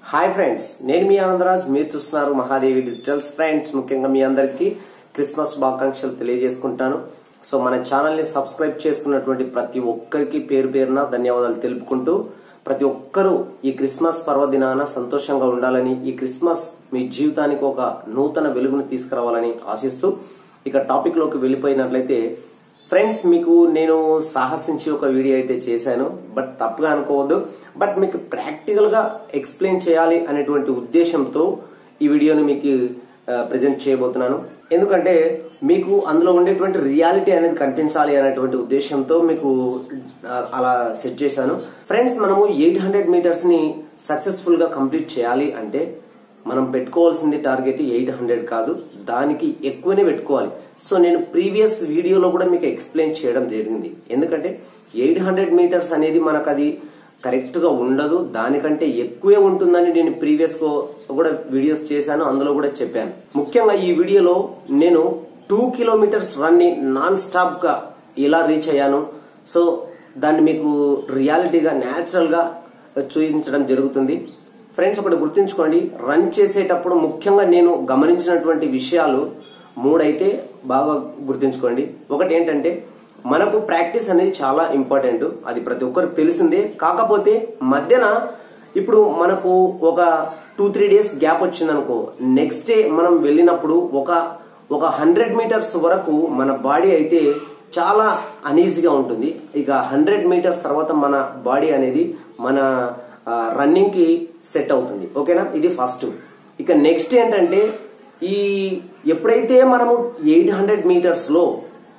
hi friends నేను మీ ఆనందరాజ్ మీరు చూస్తున్నారు మహాదేవి డిజిటల్స్ ఫ్రెండ్స్ ముఖ్యంగా మీ అందరికీ క్రిస్మస్ శుభాకాంక్షలు తెలియజేసుకుంటాను సో మన ఛానల్ ని సబ్స్క్రైబ్ చేసుకున్నటువంటి ప్రతి ఒక్కరికి పేరు పేరున ధన్యవాదాలు తెలుపుకుంటూ ప్రతి ఒక్కరూ ఈ క్రిస్మస్ పర్వదినాన సంతోషంగా ఉండాలని ఈ క్రిస్మస్ మీ జీవితానికి ఒక నూతన వెలుగును తీసుకురావాలని ఆశిస్తూ ఇక టాపిక్ లోకి వెళ్ళిపోయినట్లయితే ఫ్రెండ్స్ మీకు నేను సాహసించి ఒక వీడియో అయితే చేశాను బట్ తప్పుగా అనుకోవద్దు బట్ మీకు ప్రాక్టికల్ గా ఎక్స్ప్లెయిన్ చేయాలి అనేటువంటి ఉద్దేశంతో ఈ వీడియోని మీకు ప్రజెంట్ చేయబోతున్నాను ఎందుకంటే మీకు అందులో ఉండేటువంటి రియాలిటీ అనేది కనిపించాలి అనేటువంటి ఉద్దేశంతో మీకు ఆ, అలా సెట్ చేశాను ఫ్రెండ్స్ మనము ఎయిట్ హండ్రెడ్ మీటర్స్ ని సక్సెస్ఫుల్ గా కంప్లీట్ చేయాలి అంటే మనం పెట్టుకోవాల్సింది టార్గెట్ ఎయిట్ హండ్రెడ్ కాదు దానికి ఎక్కువనే పెట్టుకోవాలి సో నేను ప్రీవియస్ వీడియోలో కూడా మీకు ఎక్స్ప్లెయిన్ చేయడం జరిగింది ఎందుకంటే ఎయిట్ హండ్రెడ్ మీటర్స్ అనేది మనకు అది కరెక్ట్ గా ఉండదు దానికంటే ఎక్కువే ఉంటుందని నేను ప్రీవియస్ కూడా వీడియోస్ చేశాను అందులో కూడా చెప్పాను ముఖ్యంగా ఈ వీడియోలో నేను టూ కిలోమీటర్స్ రన్ ని నాన్ స్టాప్ గా ఎలా రీచ్ అయ్యాను సో దాన్ని మీకు రియాలిటీగా న్యాచురల్ గా చూపించడం జరుగుతుంది ఫ్రెండ్స్ ఒకటి గుర్తుంచుకోండి రన్ చేసేటప్పుడు ముఖ్యంగా నేను గమనించినటువంటి విషయాలు మూడైతే బాగా గుర్తుంచుకోండి ఒకటి ఏంటంటే మనకు ప్రాక్టీస్ అనేది చాలా ఇంపార్టెంట్ అది ప్రతి ఒక్కరికి తెలిసిందే కాకపోతే మధ్యన ఇప్పుడు మనకు ఒక టూ త్రీ డేస్ గ్యాప్ వచ్చిందనుకో నెక్స్ట్ డే మనం వెళ్ళినప్పుడు ఒక ఒక హండ్రెడ్ మీటర్స్ వరకు మన బాడీ అయితే చాలా అనీజీగా ఉంటుంది ఇక హండ్రెడ్ మీటర్స్ తర్వాత మన బాడీ అనేది మన రన్నింగ్ కి సెట్ అవుతుంది ఓకేనా ఇది ఫస్ట్ ఇక నెక్స్ట్ ఏంటంటే ఈ ఎప్పుడైతే మనము ఎయిట్ హండ్రెడ్ మీటర్స్ లో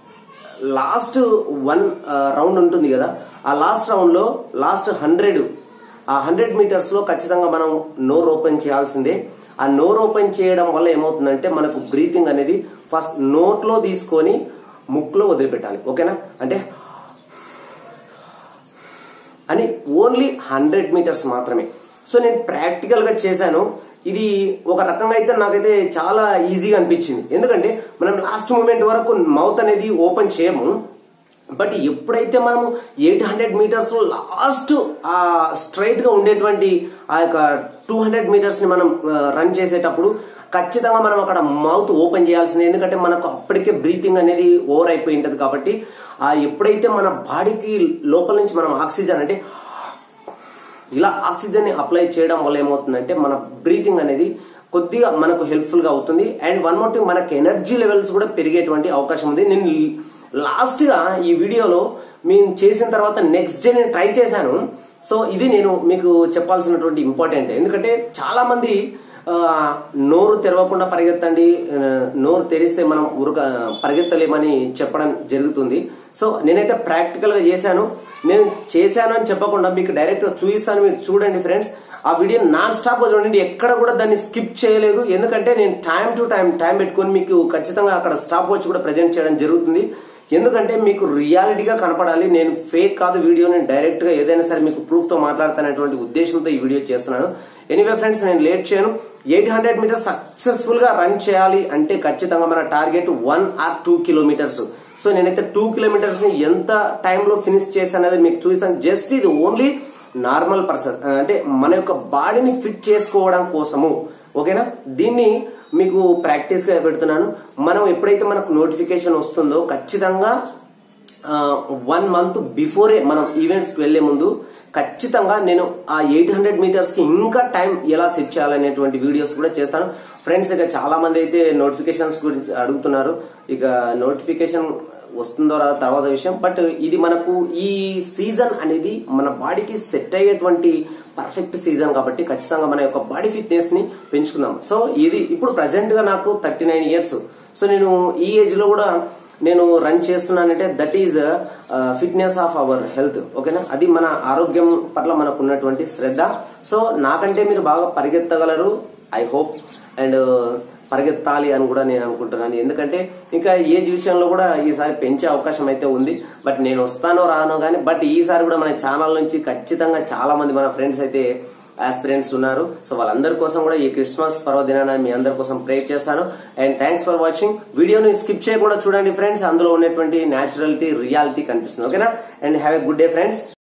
లాస్ట్ వన్ రౌండ్ ఉంటుంది కదా ఆ లాస్ట్ రౌండ్ లో లాస్ట్ హండ్రెడ్ ఆ హండ్రెడ్ మీటర్స్ లో ఖచ్చితంగా మనం నోర్ ఓపెన్ చేయాల్సిందే ఆ నోర్ ఓపెన్ చేయడం వల్ల ఏమవుతుందంటే మనకు బ్రీతింగ్ అనేది ఫస్ట్ నోట్ లో తీసుకొని ముక్కులో వదిలిపెట్టాలి ఓకేనా అంటే అని ఓన్లీ హండ్రెడ్ మీటర్స్ మాత్రమే సో నేను ప్రాక్టికల్ గా చేశాను ఇది ఒక రకంగా అయితే నాకైతే చాలా ఈజీగా అనిపించింది ఎందుకంటే మనం లాస్ట్ మూమెంట్ వరకు మౌత్ అనేది ఓపెన్ చేయము బట్ ఎప్పుడైతే మనము ఎయిట్ హండ్రెడ్ మీటర్స్ లాస్ట్ ఆ స్ట్రైట్ గా ఉండేటువంటి ఆ యొక్క టూ హండ్రెడ్ మీటర్స్ ని మనం రన్ చేసేటప్పుడు ఖచ్చితంగా మనం అక్కడ మౌత్ ఓపెన్ చేయాల్సింది ఎందుకంటే మనకు అప్పటికే బ్రీతింగ్ అనేది ఓవర్ అయిపోయి ఉంటది కాబట్టి ఆ ఎప్పుడైతే మన బాడీకి లోపల నుంచి మనం ఆక్సిజన్ అంటే ఇలా ఆక్సిజన్ ని అప్లై చేయడం వల్ల ఏమవుతుందంటే మన బ్రీతింగ్ అనేది కొద్దిగా మనకు హెల్ప్ఫుల్ గా అవుతుంది అండ్ వన్ మోర్ థింగ్ మనకి ఎనర్జీ లెవెల్స్ కూడా పెరిగేటువంటి అవకాశం ఉంది నేను లాస్ట్ గా ఈ వీడియోలో మేము చేసిన తర్వాత నెక్స్ట్ డే నేను ట్రై చేశాను సో ఇది నేను మీకు చెప్పాల్సినటువంటి ఇంపార్టెంట్ ఎందుకంటే చాలా మంది ఆ, నోరు తెరవకుండా పరిగెత్తండి ఆ, నోరు తెరిస్తే మనం ఉరక పరిగెత్తలేమని చెప్పడం జరుగుతుంది సో నేనైతే ప్రాక్టికల్ గా చేశాను నేను చేశాను అని చెప్పకుండా మీకు డైరెక్ట్ గా చూపిస్తాను మీరు చూడండి ఫ్రెండ్స్ ఆ వీడియో నాన్ స్టాప్ గా చూడండి ఎక్కడ కూడా దాన్ని స్కిప్ చేయలేదు ఎందుకంటే నేను టైం టు టైం టైం పెట్టుకొని మీకు ఖచ్చితంగా అక్కడ స్టాప్ వచ్చి కూడా ప్రజెంట్ చేయడం జరుగుతుంది ఎందుకంటే మీకు రియాలిటీగా కనపడాలి నేను ఫేక్ కాదు వీడియో నేను డైరెక్ట్ గా ఏదైనా సరే మీకు ప్రూఫ్ తో మాట్లాడతానటువంటి ఉద్దేశంతో ఈ వీడియో చేస్తున్నాను ఎనీవే ఫ్రెండ్స్ నేను లేట్ చేయను ఎయిట్ హండ్రెడ్ మీటర్స్ సక్సెస్ఫుల్ గా రన్ చేయాలి అంటే ఖచ్చితంగా మన target one or two kilometres so నేనైతే టూ కిలోమీటర్స్ ని ఎంత టైంలో ఫినిష్ చేశాననేది మీకు చూసాను జస్ట్ ఇది ఓన్లీ నార్మల్ పర్సన్ అంటే మన యొక్క బాడీని ఫిట్ చేసుకోవడం కోసము ఓకేనా దీన్ని మీకు ప్రాక్టీస్ గా పెడుతున్నాను మనం ఎప్పుడైతే మనకు నోటిఫికేషన్ వస్తుందో ఖచ్చితంగా వన్ మంత్ బిఫోరే మనం ఈవెంట్స్ కి వెళ్లే ముందు ఖచ్చితంగా నేను ఆ ఎయిట్ హండ్రెడ్ మీటర్స్ కి ఇంకా టైం ఎలా సెట్ చేయాలనేటువంటి వీడియోస్ కూడా చేస్తాను ఫ్రెండ్స్ ఇక చాలా మంది అయితే నోటిఫికేషన్స్ గురించి అడుగుతున్నారు ఇక నోటిఫికేషన్ వస్తుందో రాదో తర్వాత విషయం బట్ ఇది మనకు ఈ సీజన్ అనేది మన బాడీకి సెట్ అయ్యేటువంటి పర్ఫెక్ట్ సీజన్ కాబట్టి ఖచ్చితంగా మన యొక్క బాడీ ఫిట్నెస్ ని పెంచుకుందాం సో ఇది ఇప్పుడు ప్రజెంట్ గా నాకు థర్టీ నైన్ ఇయర్స్ సో నేను ఈ ఏజ్ లో కూడా నేను రన్ చేస్తున్నానంటే that is fitness of our health ఓకేనా అది మన ఆరోగ్యం పట్ల మనకు ఉన్నటువంటి శ్రద్ధ సో నాకంటే మీరు బాగా పరిగెత్తగలరు ఐ హోప్ అండ్ పరిగెత్తాలి అని కూడా నేను అనుకుంటున్నాను ఎందుకంటే ఇంకా ఏజ్ విషయంలో కూడా ఈసారి పెంచే అవకాశం అయితే ఉంది బట్ నేను వస్తానో రానో కానీ బట్ ఈసారి కూడా మన ఛానల్ నుంచి ఖచ్చితంగా చాలా మంది మన ఫ్రెండ్స్ అయితే ఆస్పిరెంట్స్ ఉన్నారు సో వాళ్ళందరి కోసం కూడా ఈ క్రిస్మస్ పర్వదినాన్ని మీ అందరి కోసం ప్రే చేస్తాను అండ్ థ్యాంక్స్ ఫర్ వాచింగ్ వీడియోని స్కిప్ చేయకుండా చూడండి ఫ్రెండ్స్ అందులో ఉన్నటువంటి న్యాచురాలిటీ రియాలిటీ కనిపిస్తుంది ఓకేనా and have a good day friends